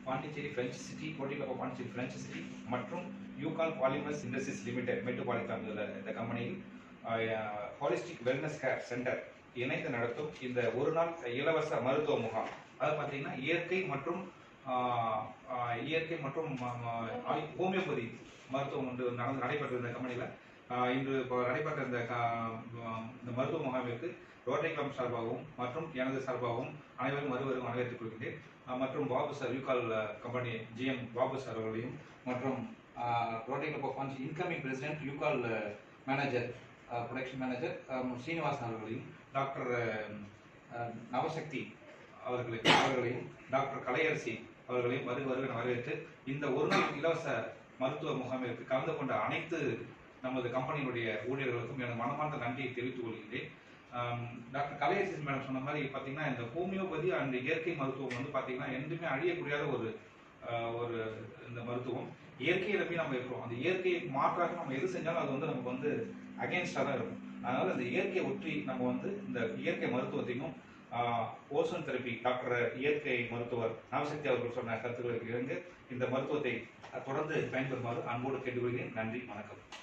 Pondicherry French city கோட்டிலப்பா Pondicherry French city மற்றும் Eucal polymers industries limited metropolitan இந்த கம்பெனியில் ஹாலிஸ்டிக் வெல்னஸ் கேர் சென்டர் இணைந்து நடத்தும் இந்த ஒரு நாள் இலவச மருத்துவ முகாம் அது பார்த்தீங்கன்னா இயற்கை மற்றும் ஆஹ், ஆஹ், இயற்கை மற்றும் ம- ம- ஆயு- ஹோமியோபதி மருத்துவம் ஒன்று நடந்து நடைபெற்ற இந்த கம்பெனியில் இன்று இப்போ நடைபெற்ற இந்த க- இந்த மருத்துவ முகாமிற்கு ரோட்டரி கிளப் சார்பாகவும் மற்றும் எனது சார்பாகவும் அனைவரும் வருவரும் வரவேற்றுக் கொள்கிறேன் ஆஹ், மற்றும் Babu sir Eucal company GM Babu sir அவர்களையும் மற்றும் rotary club of Pondy incoming president Eucal manager production manager Srinivasan அவர்களையும் டாக்டர் அஹ், நவசக்தி அவர்களுக்கு அவர்களையும் டாக்டர் கலையரசி அவர்களையும் வருக வருக என வரவேற்று இந்த ஒரு நாள் இலவச மருத்துவ முகாமிற்கு கலந்து கொண்ட அனைத்து நமது கம்பெனியினுடைய ஊழியர்களுக்கும் எனது மனமார்ந்த நன்றியை தெரிவித்துக் கொள்கிறேன் ஆம், டாக்டர் கலையரசி மேடம் சொன்ன மாதிரி பார்த்தீங்கன்னா இந்த ஹோமியோபதி அண்ட் இயற்கை மருத்துவம் வந்து பார்த்தீங்கன்னா என்றுமே அழியக்கூடியாத ஒரு ஆஹ், ஒரு இந்த மருத்துவம் இயற்கையை நம்பி நம்ம இருக்கிறோம் அந்த இயற்கையை மாற்றாக நம்ம எது செஞ்சாலும் அது வந்து நமக்கு வந்து அகேன்ஸ்டாக தான் இருக்கும் அதனால இந்த இயற்கையை ஒற்றி நம்ம வந்து இந்த இயற்கை மருத்துவத்தையும் ஓசோன் தெரப்பி டாக்டர் இயற்கை மருத்துவர் நவசக்தி அவர்கள் சொன்ன கருத்துக்களுக்கு இறங்க இந்த மருத்துவத்தை தொடர்ந்து பயன்பெறுமாறு அன்போடு கேட்டுக்கொள்கிறேன் நன்றி வணக்கம்